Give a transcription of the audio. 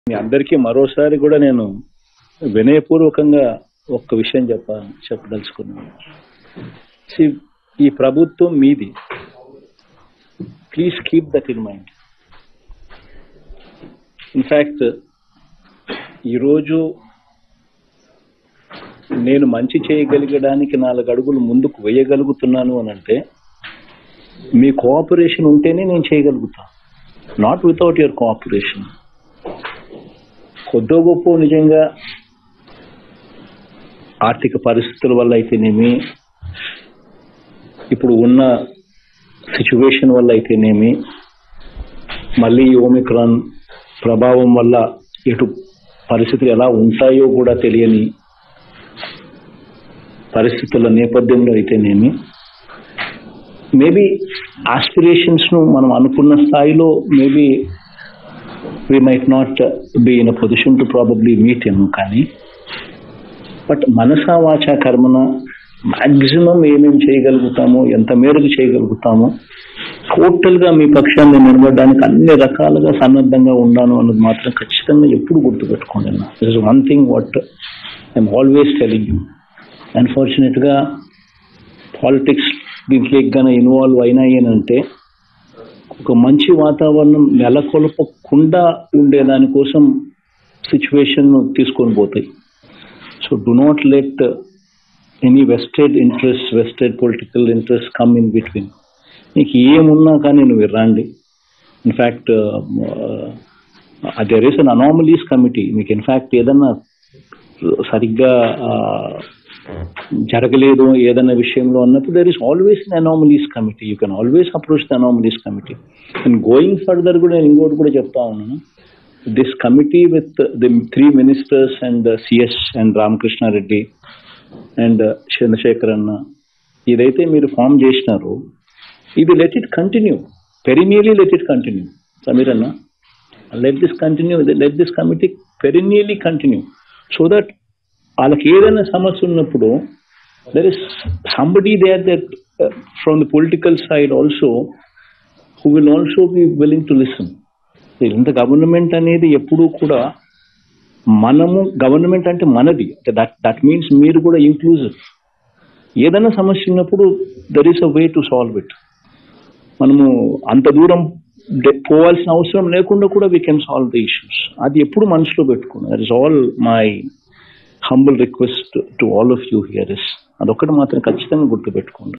మీ అందరికీ మరోసారి కూడా నేను వినయపూర్వకంగా ఒక్క విషయం చెప్ప చెప్పదలుచుకున్నాను See, ఈ ప్రభుత్వం మీది please keep that in mind in fact ఈరోజు నేను మంచి చేయగలిగడానికి నాలుగు అడుగులు ముందుకు వేయగలుగుతున్నాను అని అంటే మీ కోఆపరేషన్ ఉంటేనే నేను చేయగలుగుతా నాట్ వితౌట్ యువర్ కోఆపరేషన్ కొద్దో గొప్ప నిజంగా ఆర్థిక పరిస్థితుల వల్ల అయితేనేమి ఇప్పుడు ఉన్న సిచ్యువేషన్ వల్ల అయితేనేమి మళ్ళీ ఈ ఓమిక్రాన్ ప్రభావం వల్ల ఎటు పరిస్థితులు ఎలా ఉంటాయో కూడా తెలియని పరిస్థితుల నేపథ్యంలో అయితేనేమి మేబీ ఆస్పిరేషన్స్ ను మనం అనుకున్న స్థాయిలో maybe we might not be in a position to probably meet em కానీ బట్ మనసా వాచా కర్మన మాక్సిమం ఏమేమి చేయగలుగుతామో ఎంత మేరకు చేయగలుగుతామో టోటల్ గా మీ పక్షాన్ని నిలబడడానికి అన్ని రకాలుగా సన్నద్ధంగా ఉన్నాను అన్నది మాత్రం ఖచ్చితంగా ఎప్పుడు గుర్తుపెట్టుకోండి this one thing what I'm always telling you unfortunate గా పాలిటిక్స్ దీంట్లో గానే ఇన్వాల్వ్ అయినాయి అని అంటే ఒక మంచి వాతావరణం నెలకొల్పకుండా ఉండే దానికోసం సిచ్యువేషన్ తీసుకొని పోతాయి so do not let any vested interest vested political interest come in between నీకు ఏమున్నా కానీ నువ్వు రండి in fact there is an anomalies committee మీకు ఇన్ఫ్యాక్ట్ ఏదన్నా సరిగ్గా జరగలేదు ఏదైనా విషయంలో అన్నప్పుడు there is always an anomalies committee you can always approach the anomalies committee and going further కూడా నేను ఇంకోటి కూడా చెప్తా ఉన్నాను this committee with the three ministers and CS and Ramakrishna Reddy and Chandrasekhar అన్న ఇదైతే మీరు ఫామ్ చేసినారు ఇది let it continue perennially let it continue Sameer అన్న let this continue let this committee perennially continue so that వాళ్ళకి ఏదైనా సమస్య ఉన్నప్పుడు there is somebody there that from the political side also who will also be willing to listen ఇంత government అనేది ఎప్పుడూ కూడా మనము గవర్నమెంట్ అంటే మనది దట్ దట్ మీన్స్ మీరు కూడా ఇంక్లూజివ్ ఏదైనా సమస్య ఉన్నప్పుడు there is a way to solve it మనము అంత దూరం పోవాల్సిన అవసరం లేకుండా కూడా we can solve the issues అది ఎప్పుడు మనసులో పెట్టుకున్నాం that is all my humble request to all of you here is అదొక్కటి మాత్రం ఖచ్చితంగా గుర్తుపెట్టుకోండి